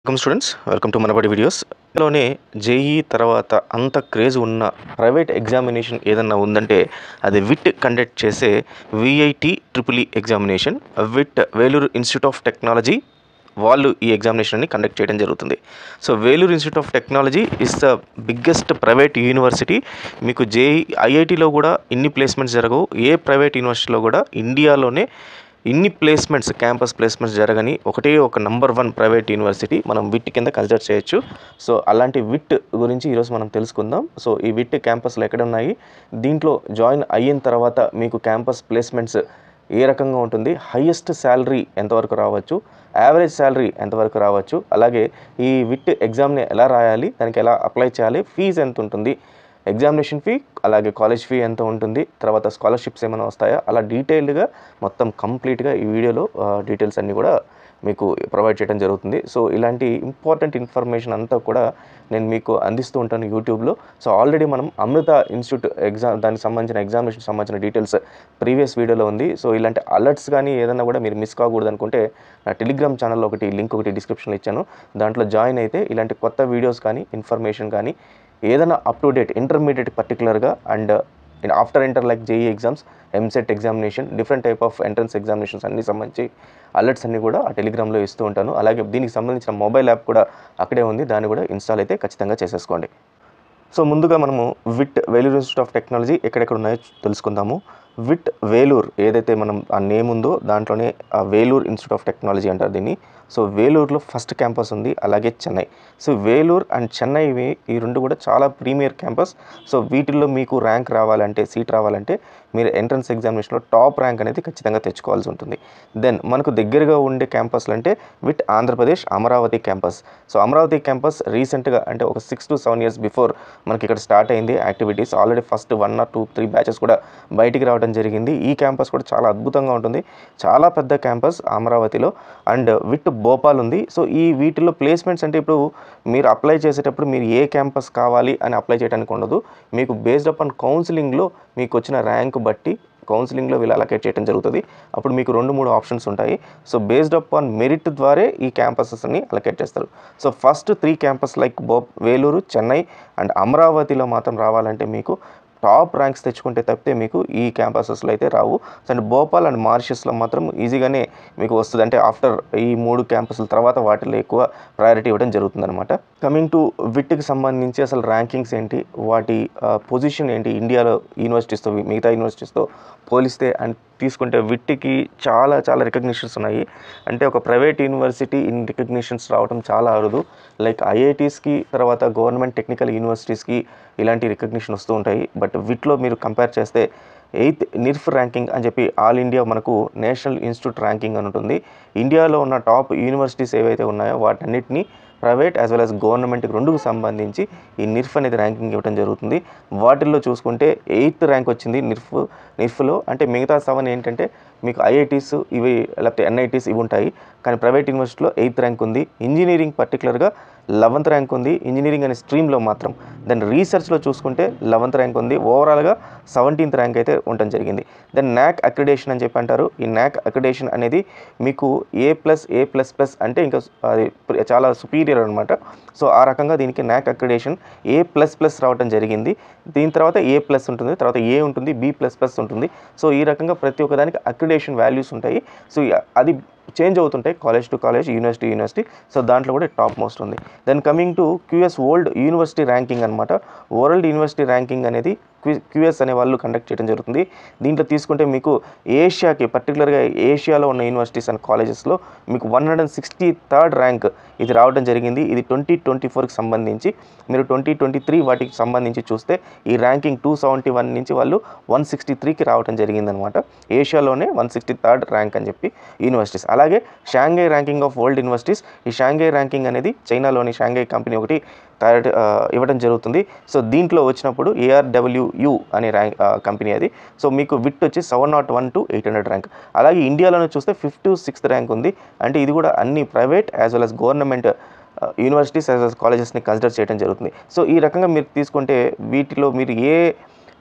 welcome students welcome to Manabadi videos ఇందులోనే JEE తర్వాత అంత క్రేజ్ ఉన్న ప్రైవేట్ ఎగ్జామినేషన్ ఏదన్నా ఉందంటే అది విట్ కండక్ట్ చేసే VIT triple E examination VIT Vellore institute of technology వాళ్ళు ఈ ఎగ్జామినేషన్ని కండక్ట్ చేయడం జరుగుతుంది so Vellore institute of technology is the biggest private university మీకు జేఈ ఐఐటిలో కూడా ఇన్ని ప్లేస్మెంట్స్ జరగవు ఏ ప్రైవేట్ యూనివర్సిటీలో కూడా ఇండియాలోనే ఇన్ని ప్లేస్మెంట్స్ క్యాంపస్ ప్లేస్మెంట్స్ జరగని ఒకటే ఒక నంబర్ వన్ ప్రైవేట్ యూనివర్సిటీ మనం విట్ కింద కన్సిడర్ చేయొచ్చు సో అలాంటి విట్ గురించి ఈరోజు మనం తెలుసుకుందాం సో ఈ విట్ క్యాంపస్లు ఎక్కడ ఉన్నాయి దీంట్లో జాయిన్ అయిన తర్వాత మీకు క్యాంపస్ ప్లేస్మెంట్స్ ఏ రకంగా ఉంటుంది హైయెస్ట్ శాలరీ ఎంతవరకు రావచ్చు యావరేజ్ శాలరీ ఎంతవరకు రావచ్చు అలాగే ఈ విట్ ఎగ్జామ్ని ఎలా రాయాలి దానికి ఎలా అప్లై చేయాలి ఫీజు ఎంత ఉంటుంది ఎగ్జామినేషన్ ఫీ అలాగే కాలేజ్ ఫీ ఎంత ఉంటుంది తర్వాత స్కాలర్షిప్స్ ఏమైనా వస్తాయా అలా డీటెయిల్డ్గా మొత్తం కంప్లీట్గా ఈ వీడియోలో డీటెయిల్స్ అన్నీ కూడా మీకు ప్రొవైడ్ చేయడం జరుగుతుంది సో ఇలాంటి ఇంపార్టెంట్ ఇన్ఫర్మేషన్ అంతా కూడా నేను మీకు అందిస్తూ ఉంటాను యూట్యూబ్లో సో ఆల్రెడీ మనం అమృత ఇన్స్టిట్యూట్ ఎగ్జామ్ దానికి సంబంధించిన ఎగ్జామినేషన్ సంబంధించిన డీటెయిల్స్ ప్రీవియస్ వీడియోలో ఉంది సో ఇలాంటి అలర్ట్స్ కానీ ఏదైనా కూడా మీరు మిస్ కాకూడదు అనుకుంటే నా టెలిగ్రామ్ ఛానల్లో ఒకటి లింక్ ఒకటి డిస్క్రిప్షన్లో ఇచ్చాను దాంట్లో జాయిన్ అయితే ఇలాంటి కొత్త వీడియోస్ కానీ ఇన్ఫర్మేషన్ కానీ ఏదైనా అప్ టు డేట్ ఇంటర్మీడియట్ పర్టికులర్గా and in after inter like JEE exams EAMCET examination different type of entrance examinations అన్ని సంబంధించి అలర్ట్స్ అన్ని కూడా ఆ టెలిగ్రామ్లో ఇస్తూ ఉంటాను అలాగే దీనికి సంబంధించిన మొబైల్ యాప్ కూడా అక్కడే ఉంది దాన్ని కూడా ఇన్స్టాల్ అయితే ఖచ్చితంగా చేసేసుకోండి సో ముందుగా మనము VIT Vellore institute of technology ఎక్కడెక్కడ ఉన్నాయో తెలుసుకుందాము విట్ వేలూర్ ఏదైతే మనం ఆ నేమ్ ఉందో దాంట్లోనే ఆ వేలూర్ ఇన్స్టిట్యూట్ ఆఫ్ టెక్నాలజీ అంటారు దీన్ని సో వేలూరులో ఫస్ట్ క్యాంపస్ ఉంది అలాగే చెన్నై సో వేలూర్ అండ్ చెన్నై ఇవి ఈ రెండు కూడా చాలా ప్రీమియర్ క్యాంపస్ సో వీటిల్లో మీకు ర్యాంక్ రావాలంటే సీట్ రావాలంటే మీరు ఎంట్రన్స్ ఎగ్జామినేషన్లో టాప్ ర్యాంక్ అనేది ఖచ్చితంగా తెచ్చుకోవాల్సి ఉంటుంది దెన్ మనకు దగ్గరగా ఉండే క్యాంపస్లు అంటే VIT Andhra Pradesh Amaravati campus so Amaravati campus రీసెంట్గా అంటే ఒక six to seven years before మనకి ఇక్కడ స్టార్ట్ అయింది activities already first one or two three batches కూడా బయటికి రావడం జరిగింది ఈ క్యాంపస్ కూడా చాలా అద్భుతంగా ఉంటుంది చాలా పెద్ద క్యాంపస్ అమరావతిలో అండ్ విట్ భోపాల్ ఉంది సో ఈ వీటిలో ప్లేస్మెంట్స్ అంటే ఇప్పుడు మీరు అప్లై చేసేటప్పుడు మీరు ఏ క్యాంపస్ కావాలి అని అప్లై చేయడానికి ఉండదు మీకు బేస్డ్ అప్ ఆన్ కౌన్సిలింగ్లో మీకు వచ్చిన ర్యాంక్ బట్టి కౌన్సిలింగ్లో వీళ్ళు అలకేట్ చేయడం జరుగుతుంది అప్పుడు మీకు రెండు మూడు ఆప్షన్స్ ఉంటాయి so based up on merit ద్వారే ఈ క్యాంపసెస్ని అలకేట్ చేస్తారు so first three campus like బో వేలూరు చెన్నై అండ్ అమరావతిలో మాత్రం రావాలంటే మీకు టాప్ ర్యాంక్స్ తెచ్చుకుంటే తప్పితే మీకు ఈ క్యాంపసెస్లో అయితే రావు సో అండ్ భోపాల్ అండ్ మారిషస్లో మాత్రం ఈజీగానే మీకు వస్తుంది అంటే ఆఫ్టర్ ఈ మూడు క్యాంపస్ల తర్వాత వాటిలో ఎక్కువ ప్రయారిటీ ఇవ్వడం జరుగుతుందన్నమాట కమింగ్ టు విట్కి సంబంధించి అసలు ర్యాంకింగ్స్ ఏంటి వాటి పొజిషన్ ఏంటి ఇండియాలో యూనివర్సిటీస్తో మిగతా యూనివర్సిటీస్తో పోలిస్తే అండ్ తీసుకుంటే విట్కి చాలా చాలా రికగ్నిషన్స్ ఉన్నాయి అంటే ఒక ప్రైవేట్ యూనివర్సిటీ ఇన్ రికగ్నిషన్స్ రావడం చాలా అరుదు లైక్ ఐఐటీస్కి తర్వాత గవర్నమెంట్ టెక్నికల్ యూనివర్సిటీస్కి ఇలాంటి రికగ్నిషన్ వస్తూ ఉంటాయి బట్ విట్లో మీరు కంపేర్ చేస్తే ఎయిత్ నిర్ఫ్ ర్యాంకింగ్ అని చెప్పి ఆల్ ఇండియా మనకు నేషనల్ ఇన్స్టిట్యూట్ ర్యాంకింగ్ అని ఉంటుంది ఇండియాలో ఉన్న టాప్ యూనివర్సిటీస్ ఏవైతే ఉన్నాయో వాటన్నిటిని ప్రైవేట్ యాజ్ వెల్ యాజ్ గవర్నమెంట్కి రెండుకు సంబంధించి ఈ నిర్ఫ్ అనేది ర్యాంకింగ్ ఇవ్వడం జరుగుతుంది వాటిల్లో చూసుకుంటే ఎయిత్ ర్యాంక్ వచ్చింది నిర్ఫ్ నిర్ఫ్లో అంటే మిగతా సెవెన్ ఏంటంటే మీకు ఐఐటీస్ ఇవి లేకపోతే ఎన్ఐటీస్ ఇవి ఉంటాయి కానీ ప్రైవేట్ యూనివర్సిటీలో ఎయిత్ ర్యాంక్ ఉంది ఇంజనీరింగ్ పర్టికులర్గా లెవెంత్ ర్యాంక్ ఉంది ఇంజనీరింగ్ అనే స్ట్రీమ్లో మాత్రం దెన్ రీసెర్చ్లో చూసుకుంటే లెవెంత్ ర్యాంక్ ఉంది ఓవరాల్గా సెవెంటీన్త్ ర్యాంక్ అయితే ఉండటం జరిగింది దెన్ న్యాక్ అక్రిడేషన్ అని చెప్పి అంటారు ఈ న్యాక్ అక్రిడేషన్ అనేది మీకు A plus A plus plus అంటే ఇంకా అది చాలా సుపీరియర్ అనమాట సో ఆ రకంగా దీనికి NAAC accreditation A plus plus రావడం జరిగింది దీని తర్వాత ఏ ప్లస్ ఉంటుంది తర్వాత ఏ ఉంటుంది బి ప్లస్ ప్లస్ ఉంటుంది సో ఈ రకంగా ప్రతి ఒక్కదానికి అక్రిడేషన్ వాల్యూస్ ఉంటాయి సో అది చేంజ్ అవుతుంటాయి college to college university university so దాంట్లో కూడా టాప్ మోస్ట్ ఉంది then coming to QS world university ranking అనమాట వరల్డ్ యూనివర్సిటీ ర్యాంకింగ్ అనేది క్యూఎస్ అనే వాళ్ళు కండక్ట్ చేయడం జరుగుతుంది దీంట్లో తీసుకుంటే మీకు ఏషియాకి పర్టికులర్గా ఏషియాలో ఉన్న యూనివర్సిటీస్ అండ్ కాలేజెస్లో మీకు one hundred and sixty third rank ఇది రావడం జరిగింది ఇది ట్వంటీ ట్వంటీ ఫోర్కి సంబంధించి మీరు ట్వంటీ ట్వంటీ త్రీ వాటికి సంబంధించి చూస్తే ఈ ర్యాంకింగ్ టూ సెవెంటీ వన్ నుంచి వాళ్ళు వన్ సిక్స్టీ త్రీకి రావడం జరిగిందనమాట ఏషియాలోనే వన్ సిక్స్టీ థర్డ్ ర్యాంక్ అని చెప్పి యూనివర్సిటీస్ అలాగే Shanghai ranking of world universities ఈ షాంఘై ర్యాంకింగ్ అనేది చైనాలోని షాంఘై కంపెనీ ఒకటి తయారు ఇవ్వడం జరుగుతుంది సో దీంట్లో వచ్చినప్పుడు ఏఆర్డబ్ల్యూయు అనే ర్యాంక్ కంపెనీ అది సో మీకు విట్ వచ్చి seven naught one to eight hundred rank అలాగే ఇండియాలోనే చూస్తే ఫిఫ్టీ సిక్స్త్ ర్యాంక్ ఉంది అంటే ఇది కూడా అన్ని private as well as government universities as well కాలేజెస్ని కన్సిడర్ చేయడం జరుగుతుంది సో ఈ రకంగా మీరు తీసుకుంటే వీటిలో మీరు ఏ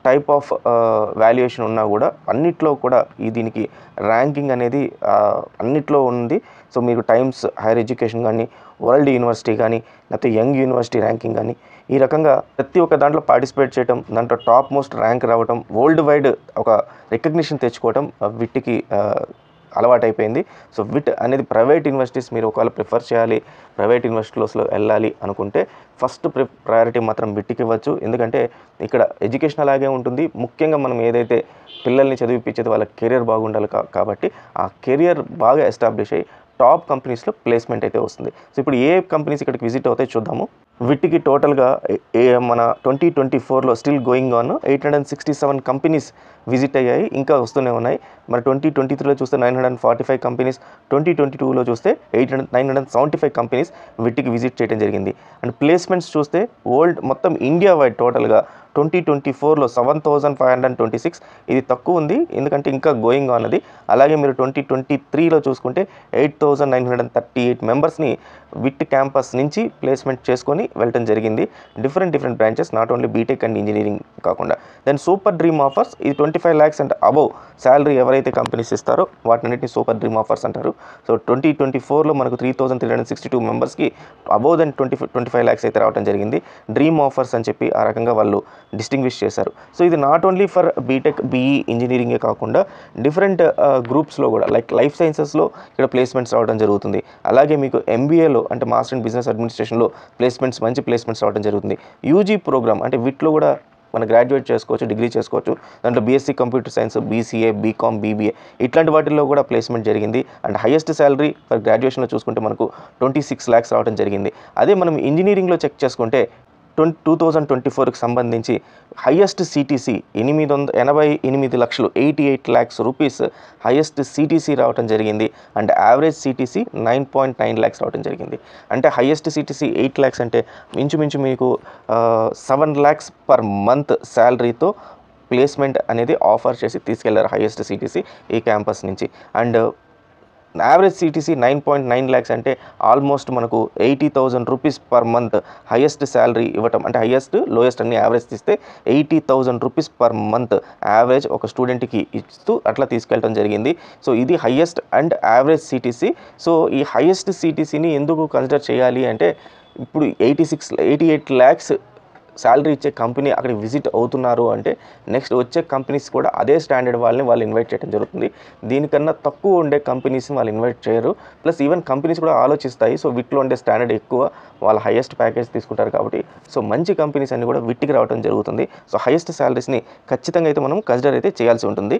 టైప్ ఆఫ్ వాల్యుయేషన్ ఉన్నా కూడా అన్నిట్లో కూడా ఈ దీనికి ర్యాంకింగ్ అనేది ఆ, అన్నిట్లో ఉంది సో మీరు టైమ్స్ హైయర్ ఎడ్యుకేషన్ కానీ వరల్డ్ యూనివర్సిటీ కానీ లేకపోతే యంగ్ యూనివర్సిటీ ర్యాంకింగ్ కానీ ఈ రకంగా ప్రతి ఒక్క దాంట్లో పార్టిసిపేట్ చేయడం దాంట్లో టాప్ మోస్ట్ ర్యాంక్ రావటం వరల్డ్ వైడ్ ఒక రికగ్నిషన్ తెచ్చుకోవటం ఆ, వీటికి ఆ, అలవాటైపోయింది సో విట్ అనేది ప్రైవేట్ యూనివర్సిటీస్ మీరు ఒకవేళ ప్రిఫర్ చేయాలి ప్రైవేట్ యూనివర్సిటీస్లో వెళ్ళాలి అనుకుంటే ఫస్ట్ ప్రి ప్రయారిటీ మాత్రం విట్కి ఇవ్వచ్చు ఎందుకంటే ఇక్కడ ఎడ్యుకేషన్ అలాగే ఉంటుంది ముఖ్యంగా మనం ఏదైతే పిల్లల్ని చదివిపించేది వాళ్ళ కెరియర్ బాగుండాలి కా- కాబట్టి ఆ కెరియర్ బాగా ఎస్టాబ్లిష్ అయ్యి టాప్ కంపెనీస్లో ప్లేస్మెంట్ అయితే వస్తుంది సో ఇప్పుడు ఏ కంపెనీస్ ఇక్కడికి విజిట్ అవుతాయి చూద్దాము వీటికి టోటల్గా ఏ మన ట్వంటీ ట్వంటీ ఫోర్లో still going on eight hundred and sixty seven companies visit అయ్యాయి ఇంకా వస్తూనే ఉన్నాయి మరి ట్వంటీ ట్వంటీ త్రీలో చూస్తే nine hundred and forty five companies twenty twenty టూలో చూస్తే eight hundred nine hundred seventy five companies వీటికి విజిట్ చేయడం జరిగింది అండ్ ప్లేస్మెంట్స్ చూస్తే వరల్డ్ మొత్తం ఇండియా వైడ్ టోటల్గా ట్వంటీ ట్వంటీ ఫోర్లో seven thousand five hundred twenty six ఇది తక్కువ ఉంది ఎందుకంటే ఇంకా గోయింగ్ ఆన్ అది అలాగే మీరు ట్వంటీ ట్వంటీ త్రీలో చూసుకుంటే eight thousand nine hundred and thirty eight మెంబర్స్ని విట్ క్యాంపస్ నుంచి ప్లేస్మెంట్ చేసుకొని వెళ్ళటం జరిగింది different different branches not only BTech and engineering కాకుండా దెన్ సూపర్ డ్రీమ్ ఆఫర్స్ ఇది twenty five lakhs and above salary ఎవరైతే కంపెనీస్ ఇస్తారో వాటినన్నిటిని సూపర్ డ్రీమ్ ఆఫర్స్ అంటారు సో ట్వంటీ ట్వంటీ ఫోర్లో మనకు three thousand three hundred sixty two మెంబర్స్కి above then twenty twenty five lakhs అయితే రావడం జరిగింది డ్రీమ్ ఆఫర్స్ అని చెప్పి ఆ రకంగా వాళ్ళు డిస్టింగ్విష్ చేశారు సో ఇది not only for BTech BE ఇంజనీరింగే కాకుండా డిఫరెంట్ గ్రూప్స్లో కూడా లైక్ లైఫ్ సైన్సెస్లో ఇక్కడ ప్లేస్మెంట్స్ రావడం జరుగుతుంది అలాగే మీకు ఎంబీఏలో అంటే మాస్టర్ ఇన్ బిజినెస్ అడ్మినిస్ట్రేషన్లో ప్లేస్మెంట్స్ మంచి ప్లేస్మెంట్స్ రావడం జరుగుతుంది యూజీ ప్రోగ్రామ్ అంటే వీటిలో కూడా మన గ్రాడ్యుయేట్ చేసుకోవచ్చు డిగ్రీ చేసుకోవచ్చు దాంట్లో BSc computer science BCA BCom BBA ఇట్లాంటి వాటిల్లో కూడా ప్లేస్మెంట్ జరిగింది అండ్ హైయెస్ట్ శాలరీ ఫర్ గ్రాడ్యుయేషన్లో చూసుకుంటే మనకు ట్వంటీ సిక్స్ ల్యాక్స్ రావడం జరిగింది అదే మనం ఇంజనీరింగ్లో చెక్ చేసుకుంటే ట్వంటీ టూ థౌజండ్ ట్వంటీ ఫోర్కి సంబంధించి హయ్యెస్ట్ సిటీసీ ఎనిమిది వంద ఎనభై ఎనిమిది లక్షలు eighty eight lakhs rupees highest CTC రావడం జరిగింది and average CTC nine point nine lakhs రావడం జరిగింది అంటే హయ్యెస్ట్ సిటీసీ ఎయిట్ ల్యాక్స్ అంటే ఇంచుమించు మీకు సెవెన్ ల్యాక్స్ పర్ మంత్ శాలరీతో ప్లేస్మెంట్ అనేది ఆఫర్ చేసి తీసుకెళ్లారు హైయెస్ట్ సిటీసీ ఈ క్యాంపస్ నుంచి and average CTC nine point nine lakhs అంటే ఆల్మోస్ట్ మనకు eighty thousand rupees per month highest salary ఇవ్వటం అంటే హైయెస్ట్ లోయెస్ట్ అన్ని యావరేజ్ తీస్తే eighty thousand rupees per month average ఒక స్టూడెంట్కి ఇస్తూ అట్లా తీసుకెళ్ళడం జరిగింది సో ఇది highest and average CTC so ఈ హైయెస్ట్ సిటీసీని ఎందుకు కన్సిడర్ చేయాలి అంటే ఇప్పుడు eighty six eighty eight lakhs salary ఇచ్చే కంపెనీ అక్కడికి విజిట్ అవుతున్నారు అంటే నెక్స్ట్ వచ్చే కంపెనీస్ కూడా అదే స్టాండర్డ్ వాళ్ళని వాళ్ళు ఇన్వైట్ చేయడం జరుగుతుంది దీనికన్నా తక్కువ ఉండే కంపెనీస్ని వాళ్ళు ఇన్వైట్ చేయరు ప్లస్ ఈవెన్ కంపెనీస్ కూడా ఆలోచిస్తాయి సో వీటిలో ఉండే స్టాండర్డ్ ఎక్కువ వాళ్ళ హైయెస్ట్ ప్యాకేజ్ తీసుకుంటారు కాబట్టి సో మంచి కంపెనీస్ అన్ని కూడా విట్టికి రావడం జరుగుతుంది సో హైయెస్ట్ శాలరీస్ని ఖచ్చితంగా అయితే మనం కన్సిడర్ అయితే చేయాల్సి ఉంటుంది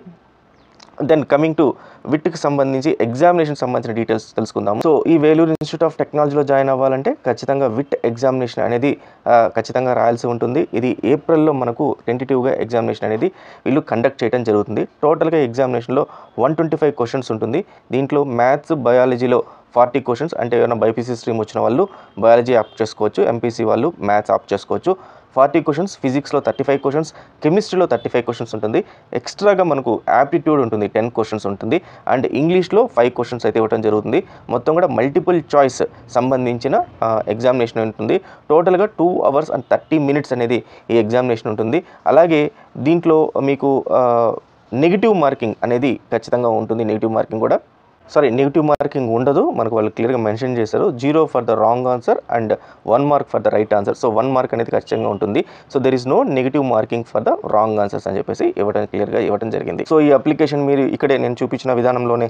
దెన్ కమింగ్ టు విట్కి సంబంధించి ఎగ్జామినేషన్ సంబంధించిన డీటెయిల్స్ తెలుసుకుందాం సో ఈ వేలూరు ఇన్స్టిట్యూట్ ఆఫ్ టెక్నాలజీలో జాయిన్ అవ్వాలంటే ఖచ్చితంగా విట్ ఎగ్జామినేషన్ అనేది ఆ, ఖచ్చితంగా రాయాల్సి ఉంటుంది ఇది ఏప్రిల్లో మనకు టెంటేటివ్గా ఎగ్జామినేషన్ అనేది వీళ్ళు కండక్ట్ చేయడం జరుగుతుంది టోటల్గా ఎగ్జామినేషన్లో వన్ ట్వంటీ ఫైవ్ క్వశ్చన్స్ ఉంటుంది దీంట్లో మ్యాథ్స్ బయాలజీలో ఫార్టీ క్వశ్చన్స్ అంటే ఏమైనా బైపీసీ స్ట్రీమ్ వచ్చిన వాళ్ళు బయాలజీ ఆప్ చేసుకోవచ్చు ఎంపీసీ వాళ్ళు మ్యాథ్స్ ఆప్ చేసుకోవచ్చు ఫార్టీ క్వశ్చన్స్ ఫిజిక్స్లో థర్టీ ఫైవ్ క్వశ్చన్స్ కెమిస్ట్రీలో థర్టీ ఫైవ్ క్వశ్చన్స్ ఉంటుంది ఎక్స్ట్రాగా మనకు యాప్టిట్యూడ్ ఉంటుంది టెన్ క్వశ్చన్స్ ఉంటుంది అండ్ ఇంగ్లీష్లో ఫైవ్ క్వశ్చన్స్ అయితే ఇవ్వడం జరుగుతుంది మొత్తం కూడా మల్టిపుల్ చాయిస్ సంబంధించిన ఎగ్జామినేషన్ ఉంటుంది టోటల్గా two hours and thirty minutes అనేది ఈ ఎగ్జామినేషన్ ఉంటుంది అలాగే దీంట్లో మీకు నెగిటివ్ మార్కింగ్ అనేది ఖచ్చితంగా ఉంటుంది నెగిటివ్ మార్కింగ్ కూడా సారీ నెగిటివ్ మార్కింగ్ ఉండదు మనకు వాళ్ళు క్లియర్గా మెన్షన్ చేశారు zero for the wrong answer and one mark for the right answer so one mark అనేది ఖచ్చితంగా ఉంటుంది so there is no negative marking for the wrong answers అని చెప్పేసి ఇవ్వడం క్లియర్గా ఇవ్వడం జరిగింది సో ఈ అప్లికేషన్ మీరు ఇక్కడే నేను చూపించిన విధానంలోనే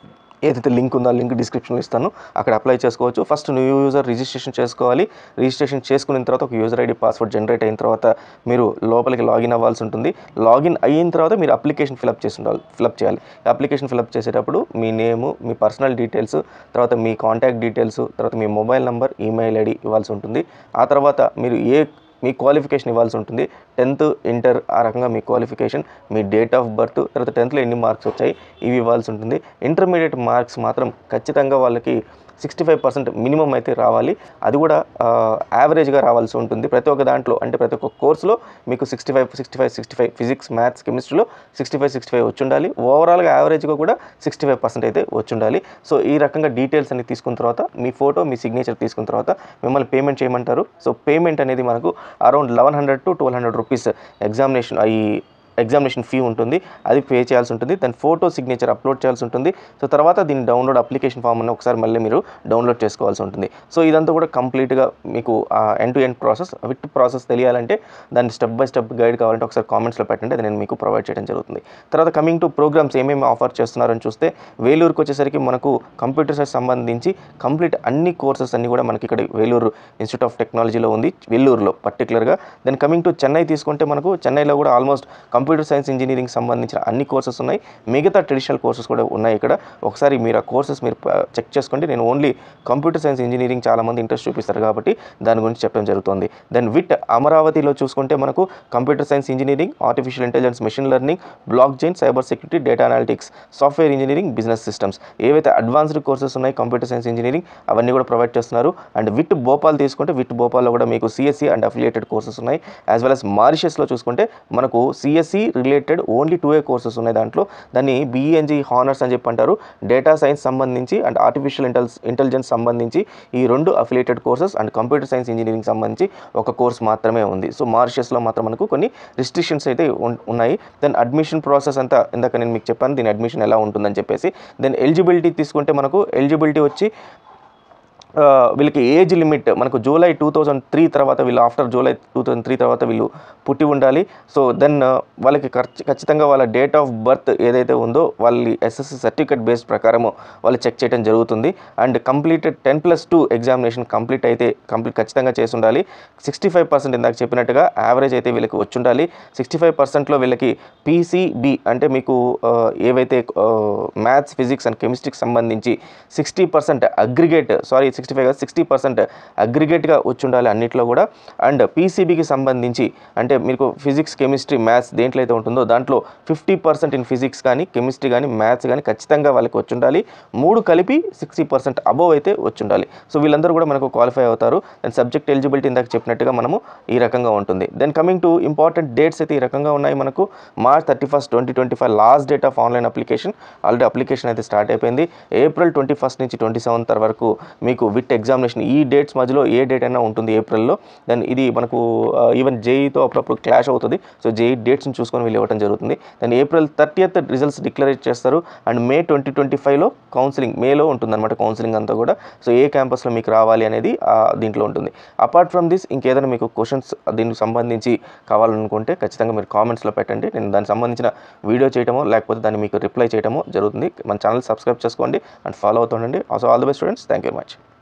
ఏదైతే లింక్ ఉందో ఆ లింక్ డిస్క్రిప్షన్లో ఇస్తాను అక్కడ అప్లై చేసుకోవచ్చు ఫస్ట్ న్యూ యూజర్ రిజిస్ట్రేషన్ చేసుకోవాలి రిజిస్ట్రేషన్ చేసుకున్న తర్వాత ఒక యూజర్ ఐడి పాస్వర్డ్ జనరేట్ అయిన తర్వాత మీరు లోపలికి లాగిన్ అవ్వాల్సి ఉంటుంది లాగిన్ అయిన తర్వాత మీరు అప్లికేషన్ ఫిలప్ చేసి ఉండాలి ఫిలప్ చేయాలి అప్లికేషన్ ఫిలప్ చేసేటప్పుడు మీ నేము మీ పర్సనల్ డీటెయిల్స్ తర్వాత మీ కాంటాక్ట్ డీటెయిల్స్ తర్వాత మీ మొబైల్ నెంబర్ ఈమెయిల్ ఐడి ఇవ్వాల్సి ఉంటుంది ఆ తర్వాత మీరు ఏ మీ క్వాలిఫికేషన్ ఇవ్వాల్సి ఉంటుంది టెన్త్ ఇంటర్ ఆ రకంగా మీ క్వాలిఫికేషన్ మీ డేట్ ఆఫ్ బర్త్ తర్వాత టెన్త్లో ఎన్ని మార్క్స్ వచ్చాయి ఇవి ఇవ్వాల్సి ఉంటుంది ఇంటర్మీడియట్ మార్క్స్ మాత్రం ఖచ్చితంగా వాళ్ళకి సిక్స్టీ ఫైవ్ పర్సెంట్ మినిమం అయితే రావాలి అది కూడా యావరేజ్గా రావాల్సి ఉంటుంది ప్రతి ఒక్క దాంట్లో అంటే ప్రతి ఒక్క కోర్సులో మీకు sixty five sixty five sixty five physics maths కెమిస్ట్రీలో సిక్స్టీ ఫైవ్ సిక్స్టీ ఫైవ్ వచ్చి ఉండాలి ఓవరాల్గా యావరేజ్గా కూడా సిక్స్టీ ఫైవ్ పర్సెంట్ అయితే వచ్చి ఉండాలి సో ఈ రకంగా డీటెయిల్స్ అన్ని తీసుకున్న తర్వాత మీ ఫోటో మీ సిగ్నేచర్ తీసుకున్న తర్వాత మిమ్మల్ని పేమెంట్ చేయమంటారు సో పేమెంట్ అనేది మనకు around eleven hundred to twelve hundred rupees examination ఈ ఎగ్జామినేషన్ ఫీ ఉంటుంది అది పే చేయాల్సి ఉంటుంది దాని ఫోటో సిగ్నేచర్ అప్లోడ్ చేయాల్సి ఉంటుంది సో తర్వాత దీని డౌన్లోడ్ అప్లికేషన్ ఫామ్ అని ఒకసారి మళ్ళీ మీరు డౌన్లోడ్ చేసుకోవాల్సి ఉంటుంది సో ఇదంతా కూడా కంప్లీట్గా మీకు end to end process with process తెలియాలంటే దాన్ని స్టెప్ బై స్టెప్ గైడ్ కావాలంటే ఒకసారి కామెంట్స్లో పెట్టండి అది నేను మీకు ప్రొవైడ్ చేయడం జరుగుతుంది తర్వాత కమింగ్ టు ప్రోగ్రామ్స్ ఏమేమి ఆఫర్ చేస్తున్నారని చూస్తే వేలూరుకి వచ్చేసరికి మనకు కంప్యూటర్ సైన్స్ సంబంధించి కంప్లీట్ అన్ని కోర్సెస్ అన్ని కూడా మనకి ఇక్కడ వేలూరు ఇన్స్టిట్యూట్ ఆఫ్ టెక్నాలజీలో ఉంది వెల్లూరులో పర్టికులర్గా దెన్ కమింగ్ టు చెన్నై తీసుకుంటే మనకు చెన్నైలో కూడా ఆల్మోస్ట్ కంప్యూటర్ సైన్స్ ఇంజనీరింగ్ సంబంధించిన అన్ని కోర్సెస్ ఉన్నాయి మిగతా ట్రెడిషనల్ కోర్సెస్ కూడా ఉన్నాయి ఇక్కడ ఒకసారి మీరు ఆ కోర్సెస్ మీరు చెక్ చేసుకోండి నేను ఓన్లీ కంప్యూటర్ సైన్స్ ఇంజనీరింగ్ చాలామంది ఇంట్రెస్ట్ చూపిస్తారు కాబట్టి దాని గురించి చెప్పడం జరుగుతుంది దెన్ విట్ అమరావతిలో చూసుకుంటే మనకు computer science engineering artificial intelligence machine learning block chain cyber security data analytics software engineering business systems ఏవైతే అడ్వాన్స్డ్ కోర్సెస్ ఉన్నాయి కంప్యూటర్ సైన్స్ ఇంజనీరింగ్ అవన్నీ కూడా ప్రొవైడ్ చేస్తున్నారు అండ్ విట్ భోపాల్ తీసుకుంటే విట్ భోపాల్లో కూడా మీకు సిఎస్సి అండ్ అఫిలియేటెడ్ కోర్సెస్ ఉన్నాయి యాజ్ వెల్ as మారిషస్లో చూసుకుంటే మనకు సిఎస్సి రిలేటెడ్ ఓన్లీ టూ ఏ కోర్సెస్ ఉన్నాయి దాంట్లో దాన్ని బిఈఎన్జి హానర్స్ అని చెప్పి అంటారు డేటా సైన్స్ సంబంధించి అండ్ ఆర్టిఫిషియల్ ఇంటెల్ ఇంటెలిజెన్స్ సంబంధించి ఈ రెండు affiliated courses and computer science engineering సంబంధించి ఒక కోర్స్ మాత్రమే ఉంది సో మారిషస్లో మాత్రం మనకు కొన్ని రిస్ట్రిక్షన్స్ అయితే ఉన్- ఉన్నాయి దెన్ అడ్మిషన్ ప్రాసెస్ అంతా ఇందాక నేను మీకు చెప్పాను దీని అడ్మిషన్ ఎలా ఉంటుందని చెప్పేసి దెన్ ఎలిజిబిలిటీ తీసుకుంటే మనకు ఎలిజిబిలిటీ వచ్చి ఆ, వీళ్ళకి ఏజ్ లిమిట్ మనకు జూలై టూ థౌజండ్ త్రీ తర్వాత వీళ్ళు after July two thousand three తర్వాత వీళ్ళు పుట్టి ఉండాలి సో దెన్ వాళ్ళకి ఖర్చు ఖచ్చితంగా వాళ్ళ డేట్ ఆఫ్ బర్త్ ఏదైతే ఉందో వాళ్ళ ఎస్ఎస్సి సర్టిఫికేట్ బేస్ ప్రకారము వాళ్ళు చెక్ చేయడం జరుగుతుంది and completed ten plus two examination complete అయితే కంప్లీట్ ఖచ్చితంగా చేసి ఉండాలి సిక్స్టీ ఫైవ్ పర్సెంట్ ఇందాక చెప్పినట్టుగా యావరేజ్ అయితే వీళ్ళకి వచ్చి ఉండాలి సిక్స్టీ ఫైవ్ పర్సెంట్లో వీళ్ళకి పీసీబీ అంటే మీకు ఆ, ఏవైతే మ్యాథ్స్ ఫిజిక్స్ అండ్ కెమిస్ట్రీకి సంబంధించి sixty percent aggregate sorry sixty five sixty percent అగ్రిగేట్గా వచ్చి ఉండాలి అన్నిట్లో కూడా అండ్ పీసీబీకి సంబంధించి అంటే మీకు ఫిజిక్స్ కెమిస్ట్రీ మ్యాథ్స్ దేంట్లో అయితే ఉంటుందో దాంట్లో ఫిఫ్టీ పర్సెంట్ ఇన్ ఫిజిక్స్ కానీ కెమిస్ట్రీ కానీ మ్యాథ్స్ కానీ ఖచ్చితంగా వాళ్ళకి వచ్చి ఉండాలి మూడు కలిపి సిక్స్టీ పర్సెంట్ అబోవ్ అయితే వచ్చి ఉండాలి సో వీళ్ళందరూ కూడా మనకు క్వాలిఫై అవుతారు అండ్ సబ్జెక్ట్ ఎలిజిబిలిటీ ఇందాక చెప్పినట్టుగా మనము ఈ రకంగా ఉంటుంది then coming to important dates అయితే ఈ రకంగా ఉన్నాయి మనకు March thirty first twenty twenty five last date of online application already application అయితే స్టార్ట్ అయిపోయింది ఏప్రిల్ ట్వంటీ ఫస్ట్ నుంచి ట్వంటీ సెవెంత్ వరకు మీకు విత్ ఎగ్జామినేషన్ ఈ డేట్స్ మధ్యలో ఏ డేట్ అయినా ఉంటుంది ఏప్రిల్లో దెన్ ఇది మనకు ఈవెన్ జేఈతో అప్పుడప్పుడు క్లాష్ అవుతుంది సో జేఈ డేట్స్ని చూసుకొని వీళ్ళు ఇవ్వడం జరుగుతుంది then April thirtieth results declare చేస్తారు అండ్ మే ట్వంటీ ట్వంటీ ఫైవ్లో కౌన్సిలింగ్ మేలో ఉంటుందన్నమాట కౌన్సిలింగ్ అంతా కూడా సో ఏ క్యాంపస్లో మీకు రావాలి అనేది ఆ, దీంట్లో ఉంటుంది అపార్ట్ ఫ్రమ్ దిస్ ఇంకేదైనా మీకు క్వశ్చన్స్ దీనికి సంబంధించి కావాలనుకుంటే ఖచ్చితంగా మీరు కామెంట్స్లో పెట్టండి నేను దానికి సంబంధించిన వీడియో చేయటమో లేకపోతే దాన్ని మీకు రిప్లై చేయటమో జరుగుతుంది మన ఛానల్ సబ్స్క్రైబ్ చేసుకోండి అండ్ ఫాలో అవుతుండండి also all the best students thank you much